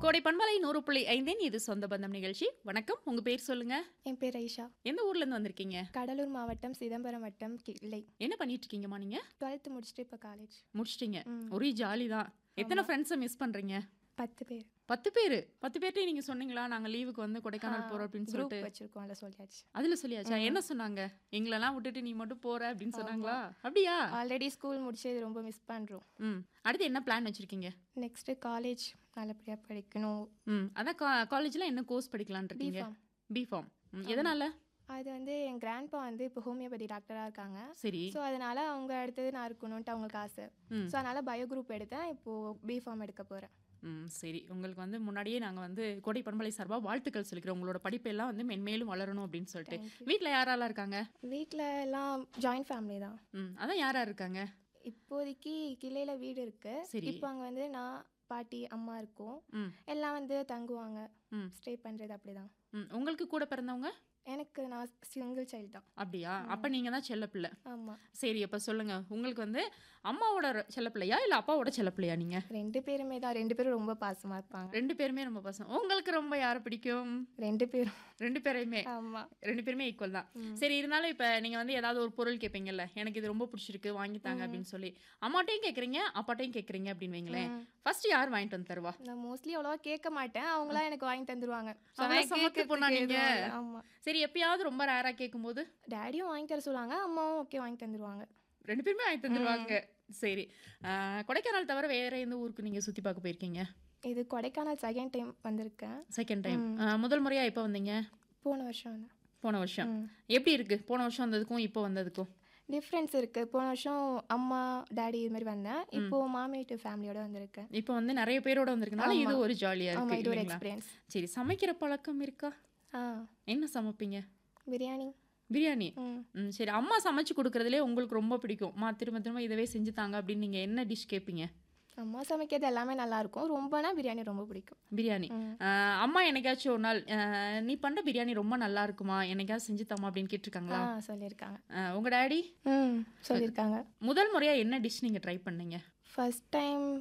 கோடை பண்பலை நூறு புள்ளி ஐந்தின் இது சொந்த பந்தம் நிகழ்ச்சி வணக்கம் உங்க பேர் சொல்லுங்க என் பேர் ஐஷா எந்த ஊர்ல இருந்து வந்திருக்கீங்க கடலூர் மாவட்டம் சிதம்பரம் வட்டம் கிளை என்ன பண்ணிட்டு இருக்கீங்கம்மா நீங்க டுவெல்த்து முடிச்சுட்டு இப்போ காலேஜ் முடிச்சிட்டீங்க ஒரே ஜாலி தான் எத்தனை ஃப்ரெண்ட்ஸை மிஸ் பண்றீங்க பத்து பேர் பத்து பேரு பத்து பேர்ட்டையும் நீங்க சொன்னீங்களா நாங்க லீவுக்கு வந்து கொடைக்கானல் போறோம் அப்படின்னு குரூப் சொல்லிட்டு வச்சிருக்கோம் அதில் சொல்லியாச்சு அதுல சொல்லியாச்சா என்ன சொன்னாங்க எங்களெல்லாம் விட்டுட்டு நீ மட்டும் போற அப்படின்னு சொன்னாங்களா அப்படியா ஆல்ரெடி ஸ்கூல் முடிச்சு ரொம்ப மிஸ் பண்ணுறோம் ம் அடுத்து என்ன பிளான் வச்சிருக்கீங்க நெக்ஸ்ட்டு காலேஜ் நல்லபடியாக படிக்கணும் ம் அதான் காலேஜ்ல என்ன கோர்ஸ் படிக்கலாம்னு இருக்கீங்க B.Pharm. பிஃபார்ம் எதனால அது வந்து என் கிராண்ட்பா வந்து இப்போ ஹோமியோபதி டாக்டராக இருக்காங்க சரி ஸோ அதனால அவங்க அடுத்தது நான் இருக்கணும்ன்ட்டு அவங்களுக்கு ஆசை ம். ஸோ அதனால பயோ குரூப் எடுத்தேன் இப்போது பிஃபார்ம் எடுக்க போகிறேன் ம் சரி உங்களுக்கு வந்து முன்னாடியே நாங்கள் வந்து கோடை பண்பலை சார்பாக வாழ்த்துக்கள் சொல்லிக்கிறோம் உங்களோட படிப்பெல்லாம் வந்து மென்மேலும் வளரணும் அப்படின்னு சொல்லிட்டு வீட்டில் யாரெல்லாம் இருக்காங்க வீட்டில் எல்லாம் ஜாயிண்ட் ஃபேமிலி தான் ம் அதான் யார் யார் இருக்காங்க இப்போதைக்கு கிளையில வீடு இருக்கு சரி. இப்போ அங்கே வந்து நான் பாட்டி அம்மா இருக்கோம் ம் எல்லாம் வந்து தங்குவாங்க ம். ஸ்டே பண்ணுறது அப்படிதான் ம் உங்களுக்கு கூட பிறந்தவங்க எனக்கு நான் சிங்கிள் சைல்டு தான் அப்படியா அப்போ நீங்கள் தான் செல்லப்பிள்ளை ஆமாம் சரி அப்போ சொல்லுங்கள் உங்களுக்கு வந்து அம்மாவோட செல்லப்பிள்ளையா இல்லை அப்பாவோட செல்லப்பிள்ளையா நீங்கள் ரெண்டு பேருமே தான் ரெண்டு பேரும் ரொம்ப பாசமாக இருப்பாங்க ரெண்டு பேருமே ரொம்ப பசங்க உங்களுக்கு ரொம்ப யாரை பிடிக்கும் ரெண்டு பேரும் ரெண்டு பேரையுமே ஆமாம் ரெண்டு பேருமே ஈக்குவல் தான் சரி இருந்தாலும் இப்போ நீங்கள் வந்து ஏதாவது ஒரு பொருள் கேட்பீங்கல்ல எனக்கு இது ரொம்ப பிடிச்சிருக்கு வாங்கித்தாங்க அப்படின்னு சொல்லி அம்மாட்டையும் கேட்குறீங்க அப்பாட்டையும் கேட்குறீங்க அப்படின்னு வைங்களேன் ஃபர்ஸ்ட் யார் வாங்கிட்டு வந்து தருவா நான் மோஸ்ட்லி அவ்வளோவா கேட்க மாட்டேன் அவங்களாம் எனக்கு வாங்கி தந்துருவாங்க So, அவங்கள நான் சமத்து கேட்கறதுக்கு பொண்ணா நீங்க? எதுவும் இல்ல. ஆமா சரி எப்பயாவது ரொம்ப ரேராக கேட்கும்போது டேடியும் வாங்கி தர சொல்லுவாங்க அம்மாவும் ஓகே வாங்கி தந்துருவாங்க ரெண்டு பேருமே வாங்கி தந்துருவாங்க சரி ஆஹ், கொடைக்கானல் தவிர வேற எந்த ஊருக்கு நீங்கள் சுற்றி பார்க்க போயிருக்கீங்க இது கொடைக்கானல் செகண்ட் டைம் வந்திருக்கேன் செகண்ட் டைம் முதல் முறையாக எப்போ வந்தீங்க போன வருஷம் வந்தேன் போன வருஷம் எப்படி இருக்கு போன வருஷம் வந்ததுக்கும் இப்போ வந்ததுக்கும் டிஃப்ரென்ஸ் இருக்குது போன வருஷம் அம்மா டாடி இது மாதிரி வந்தேன் இப்போ மாமி வீட்டு ஃபேமிலியோட வந்திருக்கேன் இப்போ வந்து நிறைய பேரோட வந்திருக்கனால இது ஒரு ஜாலியாக ஆமாம் இருக்கு இது ஒரு இல்லைங்களா? எக்ஸ்பீரியன்ஸ் சரி சமைக்கிற பழக்கம் இருக்கா ஆ என்ன சமைப்பீங்க பிரியாணி பிரியாணி ம் ம் சரி அம்மா சமைச்சு கொடுக்கறதுலே உங்களுக்கு ரொம்ப பிடிக்கும் மா திரும்ப திரும்ப இதவே செஞ்சு தாங்க அப்படின்னு நீங்கள் என்ன டிஷ் கேட்பீங்க அம்மா சமைக்கிறது எல்லாமே நல்லா இருக்கும் ரொம்பனா பிரியாணி ரொம்ப பிடிக்கும் பிரியாணி ஆஹ், அம்மா என்னைக்காச்சும் ஒரு நாள் ஆஹ், நீ பண்ணுற பிரியாணி ரொம்ப நல்லா இருக்குமா என்னைக்காச்சும் செஞ்சு தாமா அப்படின்னு ஆ கேட்டிருக்காங்களா சொல்லியிருக்காங்க ஆஹ், உங்க டாடி ம் சொல்லியிருக்காங்க முதல் முறையாக என்ன டிஷ் நீங்கள் ட்ரை பண்ணீங்க ஃபர்ஸ்ட் டைம்